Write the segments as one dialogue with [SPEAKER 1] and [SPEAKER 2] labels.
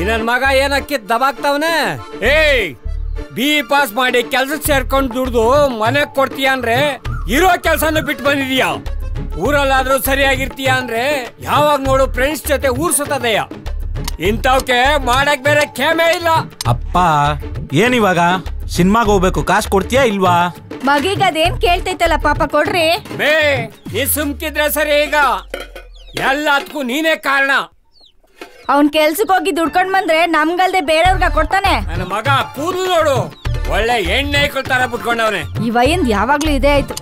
[SPEAKER 1] ಈ ನನ್ ಮಗ ಏನಕ್ಕಿ ದಬಾಕ್ತವನೆ ಏಯ್ ಬಿ ಪಾಸ್ ಮಾಡಿ ಕೆಲ್ಸಕ್ಕೆ ಸೇರ್ಕೊಂಡು ದುಡ್ದು ಮನೆಗ್ ಕೊಡ್ತೀಯ ಅಂದ್ರೆ ಇರೋ ಕೆಲ್ಸನ ಬಿಟ್ಟು ಬಂದಿದೀಯ ಊರಲ್ಲಾದ್ರೂ ಸರಿಯಾಗಿರ್ತೀಯ ಅಂದ್ರೆ ಯಾವಾಗ ನೋಡು ಫ್ರೆಂಡ್ಸ್ ಜೊತೆ ಊರ್ ಸುತ್ತದೆಯ ಇಂಥವ್ಕೆ ಮಾಡಕ್ ಬೇರೆ ಕ್ಷೇಮೆ ಇಲ್ಲ
[SPEAKER 2] ಅಪ್ಪ ಏನಿವಾಗ ಸಿನಿಮಾಗೆ ಹೋಗ್ಬೇಕು ಕಾಸು ಕೊಡ್ತೀಯಾ ಇಲ್ವಾ
[SPEAKER 3] ಮಗೀಗ ಅದೇನ್ ಕೇಳ್ತೈತಲ್ಲ ಪಾಪ ಕೊಡ್ರಿ
[SPEAKER 1] ಬೇ ನೀ ಸುಮ್ಕಿದ್ರೆ ಸರಿ ಈಗ ಎಲ್ಲದಕ್ಕೂ ನೀನೇ ಕಾರಣ
[SPEAKER 3] ಅವ್ನ್ ಕೆಲ್ಸಕ್ ಹೋಗಿ ದುಡ್ಕೊಂಡ್ ಬಂದ್ರೆ ನಮ್ಗಲ್ದೆ ಬೇರೆಯವ್ರಿಗ ಕೊಡ್ತಾನೆ
[SPEAKER 1] ನನ್ನ ಮಗ ಕೂದಲು ನೋಡು ಒಳ್ಳೆ ಎಣ್ಣೆ ತರ ಬಿಟ್ಕೊಂಡವನೆ
[SPEAKER 3] ಈ ವಯಂದ್ ಯಾವಾಗ್ಲೂ ಇದೇ ಆಯ್ತು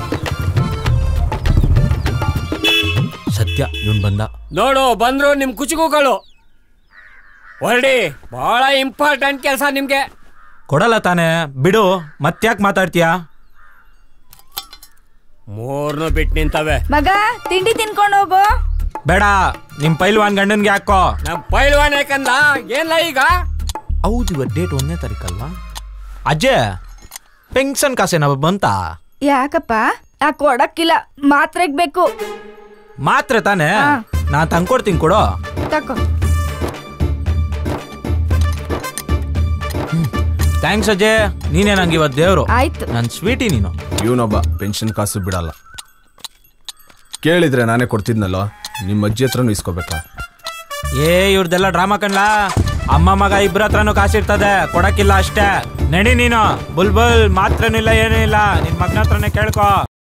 [SPEAKER 2] ಸತ್ಯ ಇವನ್ ಬಂದ
[SPEAKER 1] ನೋಡು ಬಂದ್ರು ನಿಮ್ ಕುಚುಕುಗಳು ಹೊರಡಿ ಬಹಳ ಇಂಪಾರ್ಟೆಂಟ್ ಕೆಲಸ ನಿಮ್ಗೆ
[SPEAKER 2] ಕೊಡಲ್ಲ ತಾನೇ ಬಿಡು ಮತ್ತ್ಯಾಕ್ ಮಾತಾಡ್ತೀಯಾ
[SPEAKER 1] ಮೂರ್ನು ಬಿಟ್ಟು ನಿಂತವೆ
[SPEAKER 3] ಮಗ ತಿಂಡಿ ತಿನ್ಕೊಂಡ್ ಹೋಗು
[SPEAKER 2] ಬೇಡ ನಿಮ್ ಪೈಲ್ವಾನ್ ಗಂಡನ್ಗೆ ಹಾಕೋ
[SPEAKER 1] ನಮ್ ಪೈಲ್ವಾನ್ ಯಾಕಂದ ಏನ್ಲ ಈಗ
[SPEAKER 2] ಹೌದು ಇವತ್ತು ಡೇಟ್ ಒಂದನೇ ತಾರೀಕಲ್ವಾ ಅಜ್ಜೆ ಪೆನ್ಷನ್ ಕಾಸೇನ ಬಂತಾ
[SPEAKER 3] ಯಾಕಪ್ಪ ಆ ಕೊಡಕ್ಕಿಲ್ಲ ಮಾತ್ರೆಗ್ ಬೇಕು
[SPEAKER 2] ಮಾತ್ರ ತಾನೇ
[SPEAKER 3] ಹಾ.
[SPEAKER 2] ನಾ ತಂದ್ಕೊಡ್ತೀನಿ ಕೊಡೋ
[SPEAKER 3] ತಕೋ
[SPEAKER 2] ಥ್ಯಾಂಕ್ಸ್ ಅಜ್ಜೆ ನೀನೇ ನಂಗೆ ಇವತ್ತು ದೇವ್ರು
[SPEAKER 3] ಆಯ್ತು
[SPEAKER 2] ನನ್ ಸ್ವೀಟಿ ನೀನು
[SPEAKER 4] ಇವನೊಬ್ಬ ಪೆನ್ಷನ್ ಕಾಸು ಬಿಡಲ್ಲ ಕೇಳಿದ್ರೆ ನಾನೇ ಕೊಡ್ತಿದ್ನಲ್ಲೋ ನಿಮ್ಮ ಅಜ್ಜಿ ಹತ್ರನೂ ಇಸ್ಕೋಬೇಕಾ
[SPEAKER 2] ಏ ಇವ್ರದೆಲ್ಲ ಡ್ರಾಮಾ ಕಣ್ಲಾ ಅಮ್ಮ ಮಗ ಇಬ್ರ ಹತ್ರನೂ ಕಾಸಿರ್ತದೆ ಕೊಡಕ್ಕಿಲ್ಲ ಅಷ್ಟೇ ನಡಿ ನೀನು ಬುಲ್ ಬುಲ್ ಮಾತ್ರನೂ ಇಲ್ಲ ಏನೂ ಇಲ್ಲ ನಿನ್ ಮಗನ ಹತ್ರನೇ ಕೇಳ್ಕೊ